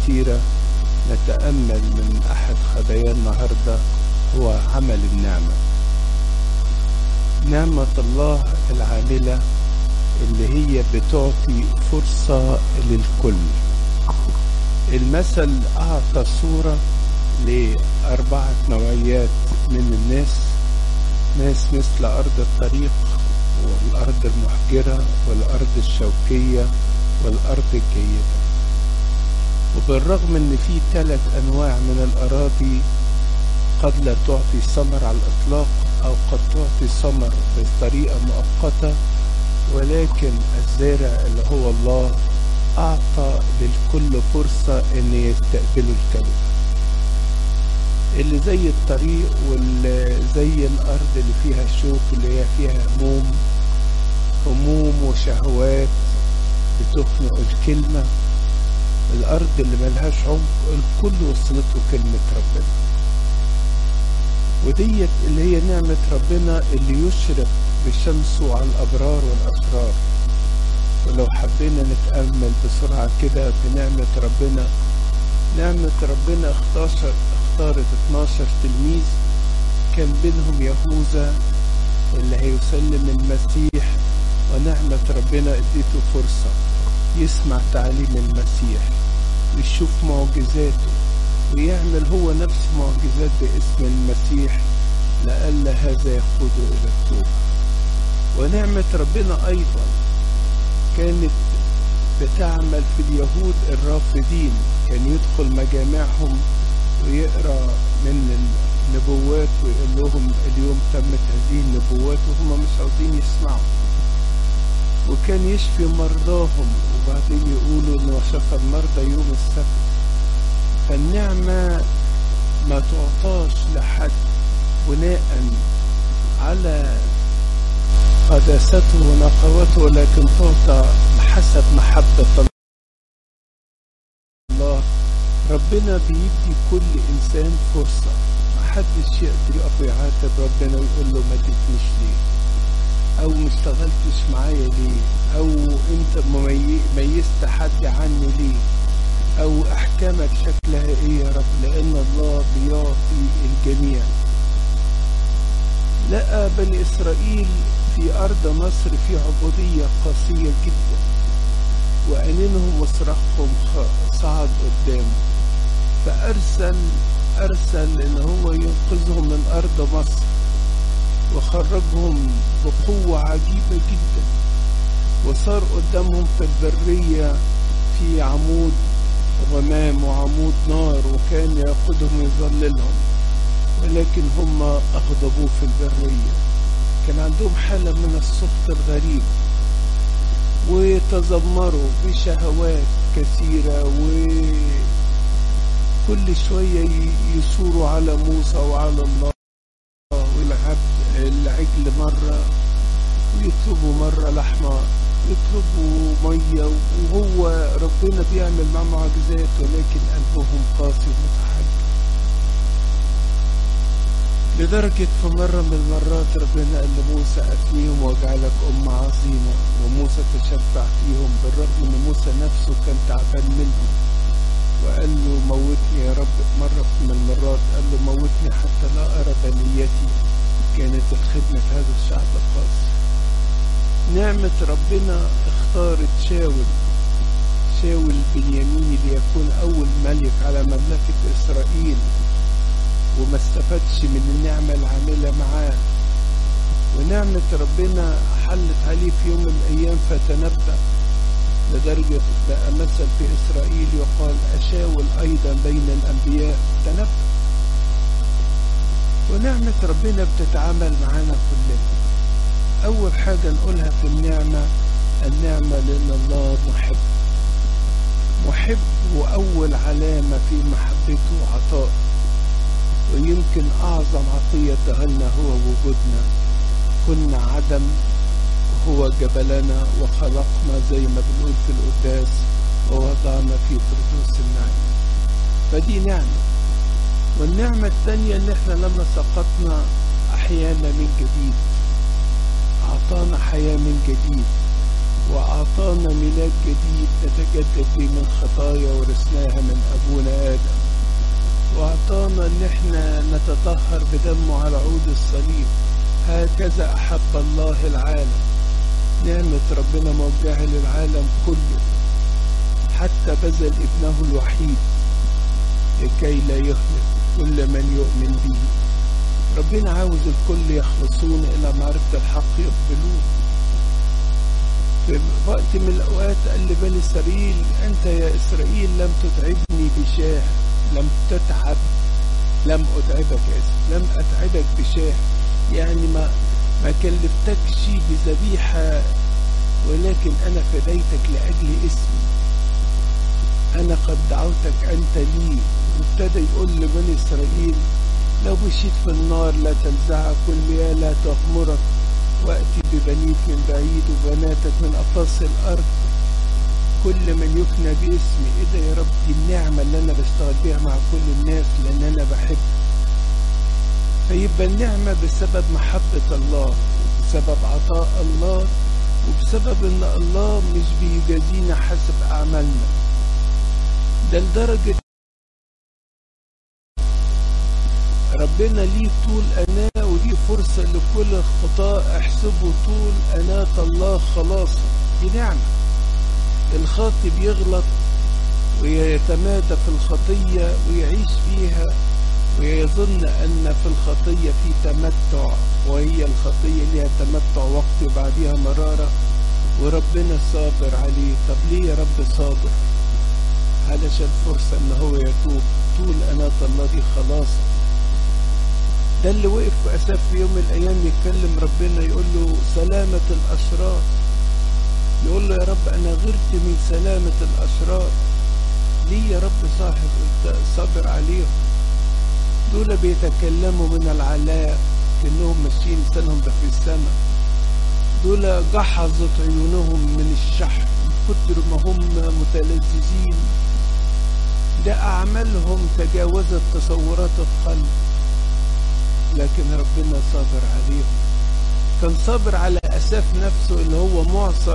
كثيرة نتأمل من أحد خبايا النهاردة هو عمل النعمة نعمة الله العاملة اللي هي بتعطي فرصة للكل المثل أعطى صورة لأربعة نوعيات من الناس ناس مثل أرض الطريق والأرض المحجرة والأرض الشوكية والأرض الجيدة وبالرغم ان في ثلاث انواع من الاراضي قد لا تعطي ثمر على الاطلاق او قد تعطي ثمر بطريقه مؤقته ولكن الزارع اللي هو الله اعطى للكل فرصه ان يستقبلوا الكلمه اللي زي الطريق واللي زي الارض اللي فيها شوك اللي هي فيها هموم هموم وشهوات بتخنق الكلمه الأرض اللي ملهاش عمق الكل وصلته كلمة ربنا وديت اللي هي نعمة ربنا اللي يشرق بشمسه على الأبرار والأسرار ولو حبينا نتأمل بسرعة كده بنعمة ربنا نعمة ربنا اختار اختارت 12 تلميذ كان بينهم يهوذا اللي هيسلم المسيح ونعمة ربنا اديته فرصة يسمع تعليم المسيح ويشوف معجزاته ويعمل هو نفس معجزات باسم المسيح لئلا هذا يقوده إلى التوبة ونعمة ربنا أيضا كانت بتعمل في اليهود الرافضين كان يدخل مجامعهم ويقرأ من النبوات ويقول لهم اليوم تمت هذه النبوات وهم مش عاوزين يسمعوا وكان يشفي مرضاهم وبعدين يقولوا انه شفى المرضى يوم السبت فالنعمة ما تعطاش لحد بناء على قداسته ونقاوته ولكن تعطى حسب محبة الله ربنا بيدي كل إنسان فرصة محدش يقدر يقف ويعاتب ربنا ويقول له ما اديتنيش ليه او ما اشتغلتش معايا ليه او انت ميزت حد عني ليه او احكامك شكلها ايه يا رب لان الله بيعطي الجميع لقى بني اسرائيل في ارض مصر في عبودية قاسية جدا وأنينهم وصراخهم صعد قدامه فأرسل أرسل إن هو ينقذهم من أرض مصر وخرجهم بقوة عجيبة جدا وصار قدامهم في البرية في عمود غمام وعمود نار وكان يقودهم يظللهم ولكن هم أغضبوه في البرية كان عندهم حالة من السخط الغريب وتذمروا بشهوات كثيرة وكل شوية يثوروا على موسى وعلى الله والعبد العجل مرة ويطلبوا مرة لحمة يطلبوا مية وهو ربنا بيعمل مع معجزات ولكن قلبهم قاسي ومتحجر لدرجة في مرة من المرات ربنا قال لموسى أفنيهم واجعلك أم عظيمة وموسى تشفع فيهم بالرغم إن موسى نفسه كان تعبان منهم وقال له موتني يا رب مرة من المرات قال له موتني حتى لا أرى بنيتي كانت الخدمة في هذا الشعب القاسي نعمة ربنا اختارت شاول شاول بنيامين ليكون أول ملك على مملكة إسرائيل وما استفادش من النعمة العاملة معاه ونعمة ربنا حلت عليه في يوم من الأيام فتنبأ لدرجة بقى مثل في إسرائيل يقال أشاول أيضا بين الأنبياء تنبأ ونعمة ربنا بتتعامل معانا كلنا أول حاجة نقولها في النعمة النعمة لأن الله محب محب وأول علامة في محبته عطاء ويمكن أعظم عطية دهلنا هو وجودنا كنا عدم وهو جبلنا وخلقنا زي ما بنقول في القداس ووضعنا في فردوس النعيم فدي نعمة والنعمة الثانية ان احنا لما سقطنا احيانا من جديد اعطانا حياة من جديد واعطانا ميلاد جديد نتجدد به من خطايا ورثناها من ان احنا نتطهر بدمه على عود الصليب هكذا احب الله العالم نعمة ربنا موجهة للعالم كله حتى بذل ابنه الوحيد لكي لا يهلك كل من يؤمن به ربنا عاوز الكل يخلصون إلى معرفة الحق يقبلون في وقت من الأوقات قال لبني إسرائيل أنت يا إسرائيل لم تتعبني بشاه لم تتعب لم أتعبك يا لم أتعبك بشاه يعني ما ما كلفتكش بذبيحة ولكن أنا فديتك لأجل اسمي أنا قد دعوتك أنت لي وابتدى يقول لبني إسرائيل لو مشيت في النار لا تنزعك والمياه لا تغمرك وأتي ببنيك من بعيد وبناتك من أقاصي الأرض كل من يكنى باسمي إيه ده يا رب دي النعمة اللي أنا بشتغل بيها مع كل الناس لأن أنا بحب فيبقى النعمة بسبب محبة الله وبسبب عطاء الله وبسبب ان الله مش بيجازينا حسب اعمالنا ده لدرجة ربنا ليه طول أناة ودي فرصة لكل الخطاة احسبوا طول أناة الله خلاصا دي نعمة الخاطي بيغلط ويتمادى في الخطية ويعيش فيها ويظن أن في الخطية في تمتع وهي الخطية ليها تمتع وقتي وبعديها مرارة وربنا صابر عليه طب ليه يا رب صابر علشان فرصة ان هو يتوب طول أناة الله دي خلاص ده اللي وقف في أساف في يوم من الأيام يتكلم ربنا يقول له سلامة الأشرار يقول له يا رب أنا غرت من سلامة الأشرار ليه يا رب صاحب صابر عليهم دول بيتكلموا من العلاء كأنهم ماشيين لسانهم ده في السماء دول جحظت عيونهم من الشحن كتر ما هم متلذذين ده أعمالهم تجاوزت تصورات القلب لكن ربنا صابر عليهم كان صابر على أساف نفسه اللي هو معصر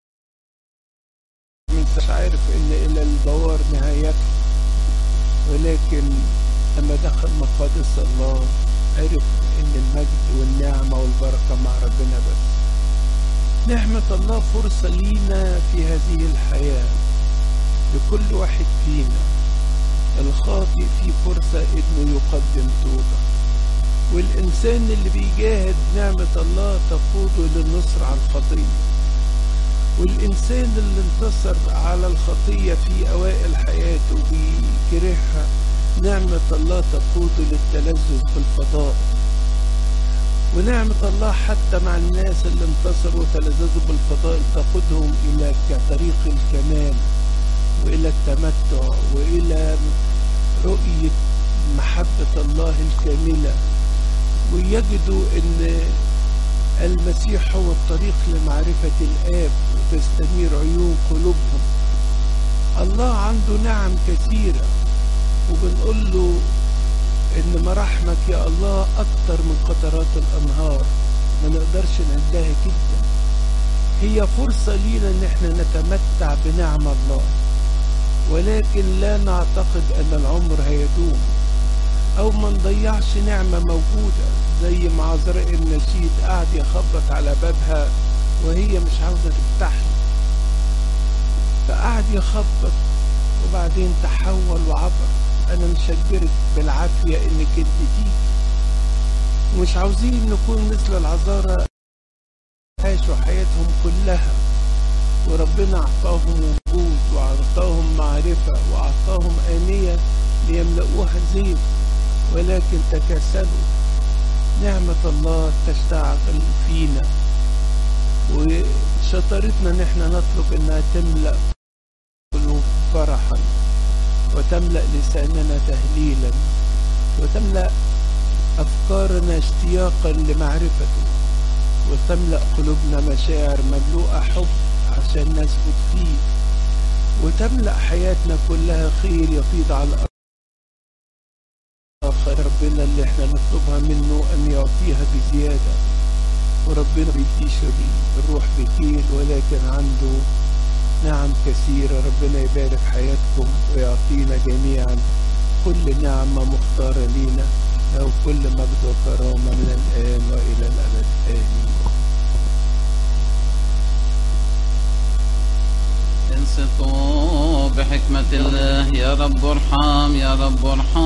مش عارف إن إلى البوار نهايته ولكن لما دخل مقادس الله عرف إن المجد والنعمة والبركة مع ربنا بس نعمة الله فرصة لينا في هذه الحياة لكل واحد فينا الخاطئ في فرصة إنه يقدم توبة والإنسان اللي بيجاهد نعمة الله تقوده للنصر على الخطية والإنسان اللي انتصر على الخطية في أوائل حياته بيكرهها نعمة الله تقوده للتلذذ بالفضاء ونعمة الله حتى مع الناس اللي انتصروا وتلذذوا بالفضائل تقودهم إلى طريق الكمال وإلى التمتع وإلى رؤية محبة الله الكاملة ويجدوا أن المسيح هو الطريق لمعرفة الآب وتستنير عيون قلوبهم الله عنده نعم كثيرة وبنقول له ان مراحمك يا الله اكتر من قطرات الانهار ما نقدرش نعدها جدا هي فرصة لينا ان احنا نتمتع بنعم الله ولكن لا نعتقد ان العمر هيدوم او ما نضيعش نعمة موجودة زي ما عذراء النشيد قاعد يخبط على بابها وهي مش عاوزة تفتح فقعد يخبط وبعدين تحول وعبر انا مشجرك بالعافية انك انت تيجي ومش عاوزين نكون مثل العذارى عاشوا حياتهم كلها وربنا اعطاهم وجود واعطاهم معرفة واعطاهم آنية ليملؤوها زيت ولكن تكاسلوا نعمة الله تشتغل فينا وشطارتنا ان احنا نطلب انها تملأ قلوب فرحا وتملأ لساننا تهليلا وتملأ أفكارنا اشتياقا لمعرفته وتملأ قلوبنا مشاعر مملوءة حب عشان نثبت فيه وتملأ حياتنا كلها خير يفيض على الأرض ربنا اللي احنا نطلبها منه أن يعطيها بزيادة وربنا بيديش الروح بكيل ولكن عنده نعم كثيرة ربنا يبارك حياتكم ويعطينا جميعا كل نعمة مختارة لينا له كل مجد وكرامة من الآن وإلى الأبد آمين انصتوا بحكمة الله يا رب ارحم يا رب ارحم